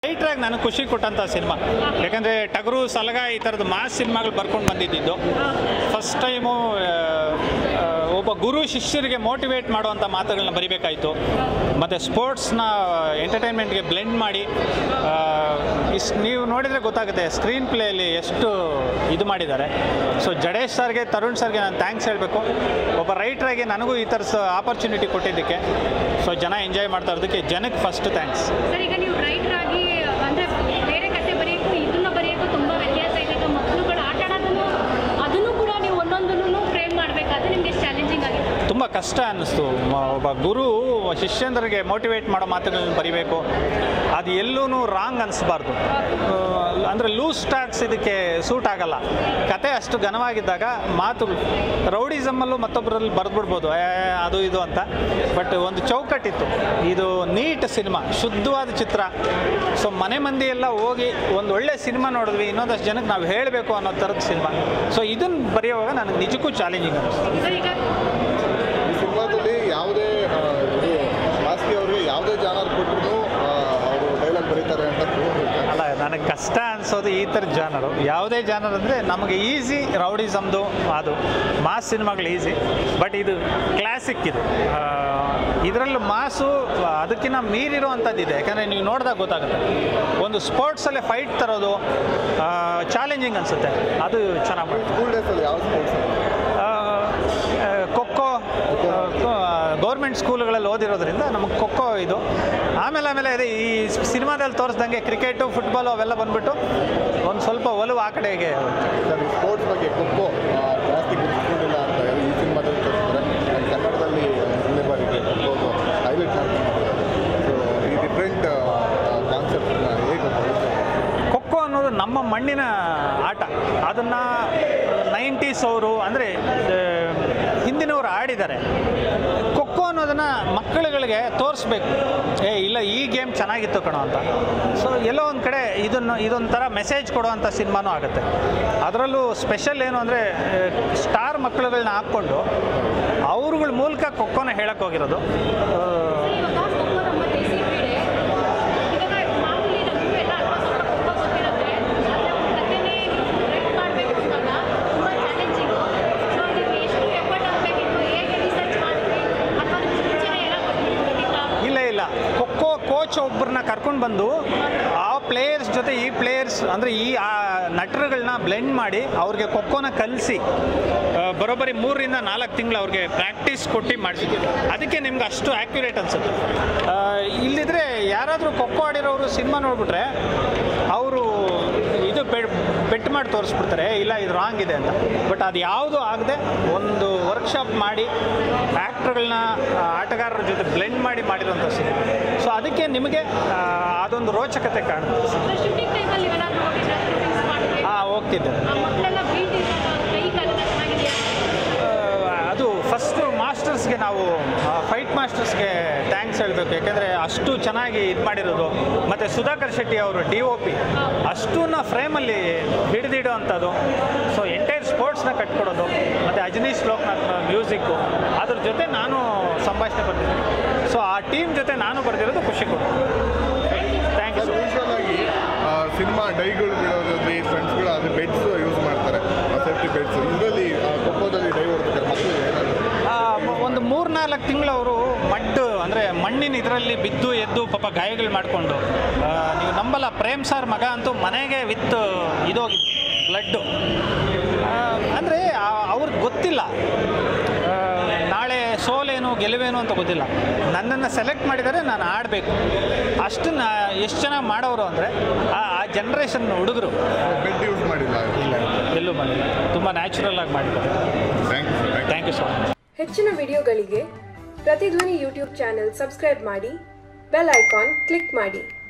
ರೈಟ್ರಾಗಿ ನನಗೆ ಖುಷಿ ಕೊಟ್ಟಂಥ ಸಿನಿಮಾ ಯಾಕಂದರೆ ಟಗರು ಸಲಗ ಈ ಥರದ್ದು ಮಾಸ್ ಸಿನಿಮಾಗಳು ಬರ್ಕೊಂಡು ಬಂದಿದ್ದು ಫಸ್ಟ್ ಟೈಮು ಒಬ್ಬ ಗುರು ಶಿಷ್ಯರಿಗೆ ಮೋಟಿವೇಟ್ ಮಾಡುವಂಥ ಮಾತುಗಳನ್ನ ಬರಿಬೇಕಾಯಿತು ಮತ್ತು ಸ್ಪೋರ್ಟ್ಸ್ನ ಎಂಟರ್ಟೈನ್ಮೆಂಟ್ಗೆ ಬ್ಲೆಂಡ್ ಮಾಡಿ ಇಷ್ಟು ನೀವು ನೋಡಿದರೆ ಗೊತ್ತಾಗುತ್ತೆ ಸ್ಕ್ರೀನ್ ಪ್ಲೇಯಲ್ಲಿ ಎಷ್ಟು ಇದು ಮಾಡಿದ್ದಾರೆ ಸೊ ಜಡೇಶ್ ಸರ್ಗೆ ತರುಣ್ ಸರ್ಗೆ ನಾನು ಥ್ಯಾಂಕ್ಸ್ ಹೇಳಬೇಕು ಒಬ್ಬ ರೈಟ್ರಾಗಿ ನನಗೂ ಈ ಥರ ಆಪರ್ಚುನಿಟಿ ಕೊಟ್ಟಿದ್ದಕ್ಕೆ ಸೊ ಜನ ಎಂಜಾಯ್ ಮಾಡ್ತಾ ಇರೋದಕ್ಕೆ ಜನಕ್ಕೆ ಫಸ್ಟ್ ಥ್ಯಾಂಕ್ಸ್ ಸರ್ ಈಗ ನೀವು ರೈಟರ್ ಆಗಿ ಅಂದ್ರೆ ಬೇರೆ ಕತೆ ಬರೆಯೋಕ್ಕೂ ಇದನ್ನ ಬರೆಯೋಕ್ಕೂ ತುಂಬ ವ್ಯತ್ಯಾಸ ಇದೆ ಈಗ ಮಕ್ಕಳುಗಳು ಆಟ ಆಡೋದನ್ನು ಅದನ್ನು ಕೂಡ ನೀವು ಒಂದೊಂದನ್ನು ಫ್ರೇಮ್ ಮಾಡಬೇಕಾದ್ರೆ ನಿಮಗೆ ಚಾಲೆಂಜಿಂಗ್ ಆಗಿದೆ ತುಂಬ ಕಷ್ಟ ಅನ್ನಿಸ್ತು ಮ- ಒಬ್ಬ ಗುರು ಶಿಷ್ಯಂದ್ರಿಗೆ ಮೋಟಿವೇಟ್ ಮಾಡೋ ಮಾತುಗಳನ್ನ ಬರಿಬೇಕು ಅದು ಎಲ್ಲೂ ರಾಂಗ್ ಅನಿಸ್ಬಾರ್ದು ಅಂದರೆ ಲೂಸ್ ಸ್ಟಾಕ್ಸ್ ಇದಕ್ಕೆ ಸೂಟ್ ಆಗಲ್ಲ ಕತೆ ಅಷ್ಟು ಘನವಾಗಿದ್ದಾಗ ಮಾತುಗಳು ರೌಡಿಸಮ್ಮಲ್ಲೂ ಮತ್ತೊಬ್ಬರಲ್ಲಿ ಬರೆದ್ಬಿಡ್ಬೋದು ಏ, ಅದು ಇದು ಅಂತ ಬಟ್ ಒಂದು ಚೌಕಟ್ಟಿತ್ತು ಇದು ನೀಟ್ ಸಿನಿಮಾ ಶುದ್ಧವಾದ ಚಿತ್ರ ಸೊ ಮನೆ ಮಂದಿ ಎಲ್ಲ ಹೋಗಿ ಒಂದು ಒಳ್ಳೆ ಸಿನಿಮಾ ನೋಡಿದ್ವಿ ಇನ್ನೊಂದಷ್ಟು ಜನಕ್ಕೆ ನಾವು ಹೇಳಬೇಕು ಅನ್ನೋ ಥರದ ಸಿನಿಮಾ ಸೊ ಇದನ್ನು ಬರೆಯುವಾಗ ನನಗೆ ನಿಜಕ್ಕೂ ಚಾಲೆಂಜಿಂಗ್ ಅನ್ನಿಸ್ತು ಸರ್ ಈಗ ಈ ಸಿನಿಮಾದಲ್ಲಿ ಯಾವುದೇ ಆ, ಇದು ಮಾಸ್ತಿ ಅವರಿಗೆ ಯಾವುದೇ ಜಾನರ್ ಕೊಟ್ಟರು ಅವರು ಡೈಲಾಗ್ ಬರೀತಾರೆ ಅಂತ ತೋರಿಸುತ್ತೆ ಅಲ್ಲ ನನಗೆ ಕಷ್ಟ ಅನ್ಸೋದು ಈ ಥರ ಜಾನರು ಯಾವುದೇ ಜಾನರ್ ಅಂದರೆ ನಮಗೆ ಈಸಿ ರೌಡಿಸಮ್ದು ಅದು ಮಾಸ್ ಸಿನಿಮಾಗಳು ಈಸಿ ಬಟ್ ಇದು ಕ್ಲಾಸಿಕ್ ಇದು ಇದರಲ್ಲೂ ಮಾಸು ಅದಕ್ಕಿಂತ ಮೀರಿರುವಂಥದ್ದಿದೆ ಯಾಕಂದರೆ ನೀವು ನೋಡಿದಾಗ ಗೊತ್ತಾಗುತ್ತೆ ಒಂದು ಸ್ಪೋರ್ಟ್ಸಲ್ಲೇ ಫೈಟ್ ತರೋದು ಚಾಲೆಂಜಿಂಗ್ ಅನಿಸುತ್ತೆ ಅದು ಚೆನ್ನಾಗಿ ಮಾಡ್ತಾರೆ ಸ್ಕೂಲ್ ಡೇಸಲ್ಲಿ ಯಾವ ಸ್ಪೋರ್ಟ್ಸ್ ಆ, ಆ, ಖೋಖೋ ಗೌರ್ಮೆಂಟ್ ಸ್ಕೂಲ್ಗಳಲ್ಲಿ ಓದಿರೋದ್ರಿಂದ ನಮಗೆ ಖೋಖೋ ಇದು ಆಮೇಲೆ ಆಮೇಲೆ ಅದೇ ಈ ಸಿನಿಮಾದಲ್ಲಿ ತೋರಿಸ್ದಂಗೆ ಕ್ರಿಕೆಟು ಫುಟ್ಬಾಲು ಅವೆಲ್ಲ ಬಂದ್ಬಿಟ್ಟು ಒಂದು ಸ್ವಲ್ಪ ಒಲವು ಆ ಕಡೆಗೆ ಸರ್ ಈ ಸ್ಪೋರ್ಟ್ಸ್ ಬಗ್ಗೆ ಖೋಖೋ ಆ, ಜಾಸ್ತಿ ಗುರುತಿಸ್ಕೊಂಡಿಲ್ಲ ಅಂತ ಹೇಳಿ ಈ ಸಿನಿಮಾದಲ್ಲಿ ತೋರಿಸಿದ್ರೆ ಕನ್ನಡದಲ್ಲಿ ಒಂದೇ ಬಾರಿಗೆ ಖೋಖೋ ಹೈಲೈಟ್ ಮಾಡ್ತಾರೆ ಸೊ ಈ ಡಿಫ್ರೆಂಟ್ ಕಾನ್ಸೆಪ್ಟ್ನ ಹೇಗೆ ಬಳಸ್ತಾರೆ? ಖೋಖೋ ಅನ್ನೋದು ನಮ್ಮ ಮಣ್ಣಿನ ಆಟ ಅದನ್ನು ನೈಂಟೀಸ್ ಅವರು ಅಂದರೆ ಹಿಂದಿನವರು ಆಡಿದ್ದಾರೆ ಖೋಖೋ ಅನ್ನೋದನ್ನು ಮಕ್ಕಳುಗಳಿಗೆ ತೋರಿಸ್ಬೇಕು ಏ ಇಲ್ಲ ಈ ಗೇಮ್ ಚೆನ್ನಾಗಿತ್ತು ಕಣೋ ಅಂತ ಸೊ ಎಲ್ಲೋ ಒಂದು ಕಡೆ ಇದನ್ನು ಇದೊಂಥರ ಮೆಸೇಜ್ ಕೊಡುವಂಥ ಸಿನಿಮಾನೂ ಆಗುತ್ತೆ ಅದರಲ್ಲೂ ಸ್ಪೆಷಲ್ ಏನು ಅಂದರೆ ಸ್ಟಾರ್ ಮಕ್ಕಳುಗಳನ್ನ ಹಾಕ್ಕೊಂಡು ಅವ್ರಗಳ ಮೂಲಕ ಖೋಖೋನ ಹೇಳಕ್ಕೆ ಹೋಗಿರೋದು ಆ, ಇವಾಗ ಖೋಖೋ ನಮ್ಮ ದೇಸಿ ಕ್ರೀಡೆ ಇವಾಗ ಮಾಮೂಲಿ ನಮಗೂ ಎಲ್ಲ ಅಲ್ಪ ಸ್ವಲ್ಪ ಖೋಖೋ ಗೊತ್ತಿರುತ್ತೆ ಆದರೆ ಒಂದು ಕಥೆನೇ ರೈಟ್ ಮಾಡಬೇಕು ಅಂದಾಗ ತುಂಬ ಚಾಲೆಂಜಿಂಗು ಸೊ ನೀವು ಎಷ್ಟು ಎಫರ್ಟ್ ಆಗಬೇಕಿತ್ತು ಹೇಗೆ ರಿಸರ್ಚ್ ಮಾಡಿದ್ರಿ ಅಥವಾ ನಿಮ್ಗೆ ಮುಂಚೆನೇ ಎಲ್ಲ ಗೊತ್ತಿತ್ತಾ ಇಲ್ಲ ಇಲ್ಲ ಖೋಖೋ ಕೋಚ್ ಒಬ್ಬರನ್ನ ಕರ್ಕೊಂಡು ಬಂದು ಆ ಪ್ಲೇಯರ್ಸ್ ಜೊತೆ ಈ ಪ್ಲೇಯರ್ಸ್ ಅಂದರೆ ಈ ಆ ನಟರುಗಳನ್ನ ಬ್ಲೆಂಡ್ ಮಾಡಿ ಅವ್ರಿಗೆ ಖೋಖೋನ ಕಲಿಸಿ ಬರೋಬ್ಬರಿ ಮೂರರಿಂದ ನಾಲ್ಕು ತಿಂಗಳು ಅವ್ರಿಗೆ ಪ್ರಾಕ್ಟೀಸ್ ಕೊಟ್ಟು ಮಾಡಿಸಿದ್ವಿ ಅದಕ್ಕೆ ನಿಮ್ಗೆ ಅಷ್ಟು ಆ್ಯಕ್ಯುರೇಟ್ ಅನಿಸುತ್ತೆ ಇಲ್ಲಿದ್ರೆ ಯಾರಾದರೂ ಖೋಖೋ ಆಡಿರೋರು ಸಿನಿಮಾ ನೋಡ್ಬಿಟ್ರೆ ಅವರು ಇದು ಬೆಟ್ ಮಾಡಿ ತೋರಿಸ್ಬಿಡ್ತಾರೆ ಇಲ್ಲ ಇದು ರಾಂಗ್ ಇದೆ ಅಂತ ಬಟ್ ಅದು ಯಾವುದು ಆಗದೆ ಒಂದು ವರ್ಕ್ಶಾಪ್ ಮಾಡಿ ಆ್ಯಕ್ಟ್ರುಗಳನ್ನ ಆಟಗಾರರ ಜೊತೆ ಬ್ಲೆಂಡ್ ಮಾಡಿ ಮಾಡಿರೋಂಥ ಸಿನಿಮಾ ಸೊ ಅದಕ್ಕೆ ನಿಮಗೆ ಆ, ಅದೊಂದು ರೋಚಕತೆ ಕಾಣುತ್ತೆ ಶೂಟಿಂಗ್ ಟೈಮಲ್ಲಿ ಏನಾದರೂ ಹೋಗಿದ್ರೆ ಶೂಟಿಂಗ್ಸ್ ಮಾಡಿದ್ರೆ ಹಾಂ ಹೋಗ್ತಿದ್ದೆ ಆ ಮಕ್ಕಳೆಲ್ಲ ಬೀಟ್ ಇದ್ದಾಗ ಕೈ ಕಾಲೆಲ್ಲ ಚೆನ್ನಾಗಿದೆಯಾ ಆ, ಅದು ಫಸ್ಟು ಮಾಸ್ಟರ್ಸ್ಗೆ ನಾವು ಫೈಟ್ ಮಾಸ್ಟರ್ಸ್ಗೆ ಥ್ಯಾಂಕ್ಸ್ ಹೇಳಬೇಕು ಯಾಕೆಂದರೆ ಅಷ್ಟು ಚೆನ್ನಾಗಿ ಇದು ಮಾಡಿರೋದು ಮತ್ತು ಸುಧಾಕರ್ ಶೆಟ್ಟಿ ಅವರು ಡಿ ಒ ಪಿ ಅಷ್ಟನ್ನ ಫ್ರೇಮಲ್ಲಿ ಹಿಡಿದಿಡೋ ಅಂಥದ್ದು ಸೊ ಎಂಟೈರ್ ಸ್ಪೋರ್ಟ್ಸ್ನ ಕಟ್ಕೊಡೋದು ಮತ್ತು ಅಜನೀಶ್ ಲೋಕನಾಥ್ನ ಮ್ಯೂಸಿಕ್ಕು ಅದ್ರ ಜೊತೆ ನಾನು ಸಂಭಾಷಣೆ ಬರ್ತಿದ್ದೀನಿ ಸೊ ಆ ಟೀಮ್ ಜೊತೆ ನಾನು ಬರೆದಿರೋದು ಖುಷಿ ಕೊಡ್ತೀನಿ ಥ್ಯಾಂಕ್ ಯು ಸರ್ ಯೂಶ್ವಲ್ ಆಗಿ ಸಿನಿಮಾ ಡೈಗಳು ಬಿಡೋದ್ರಲ್ಲಿ ಫ್ರೆಂಡ್ಸ್ಗಳು ಅದು ಬೆಡ್ಸ್ ಯೂಸ್ ಮಾಡ್ತಾರೆ ಸೇಫ್ಟಿ ಬೆಡ್ಸ್ ಇದರಲ್ಲಿ ಖೋಖೋದಲ್ಲಿ ಡೈ ಹೊಡ್ತಾರೆ ಮಕ್ಕಳು ಏನಾದ್ರು ಆ, ಮ- ಒಂದು ಮೂರ್ನಾಲ್ಕು ತಿಂಗಳು ಅವರು ಮಡ್ಡು ಅಂದರೆ ಮಣ್ಣಿನ ಇದರಲ್ಲಿ ಬಿದ್ದು ಎದ್ದು ಪಾಪ ಗಾಯಗಳು ಮಾಡಿಕೊಂಡು ನೀವು ನಂಬಲ್ಲ ಪ್ರೇಮ್ ಸಾರ್ ಮಗ ಅಂತೂ ಮನೆಗೆ ವಿತ್ ಇದೋಗಿತ್ತು ಬ್ಲಡ್ಡು ಅಂದರೆ ಅವ್ರಿಗೆ ಗೊತ್ತಿಲ್ಲ ಆ, ನಾಳೆ ಸೋಲೇನು ಗೆಲುವೇನು ಅಂತ ಗೊತ್ತಿಲ್ಲ ನನ್ನನ್ನು ಸೆಲೆಕ್ಟ್ ಮಾಡಿದರೆ ನಾನು ಆಡಬೇಕು ಅಷ್ಟನ್ನ ಎಷ್ಟು ಚೆನ್ನಾಗಿ ಮಾಡೋರು ಅಂದರೆ ಆ ಜನ್ರೇಷನ್ ಹುಡುಗರು ಬೆಡ್ ಯೂಸ್ ಮಾಡಿಲ್ಲ ಇಲ್ಲ ಎಲ್ಲೂ ಮಾಡಿಲ್ಲ ತುಂಬ ನ್ಯಾಚುರಲ್ ಆಗಿ ಮಾಡಿದ್ದಾರೆ thank you sir thank you so much ಹೆಚ್ಚಿನ ವಿಡಿಯೋಗಳಿಗೆ ಪ್ರತಿಧ್ವನಿ ಯೂಟ್ಯೂಬ್ ಚಾನೆಲ್ ಸಬ್ಸ್ಕ್ರೈಬ್ ಮಾಡಿ ಬೆಲ್ ಐಕಾನ್ ಕ್ಲಿಕ್ ಮಾಡಿ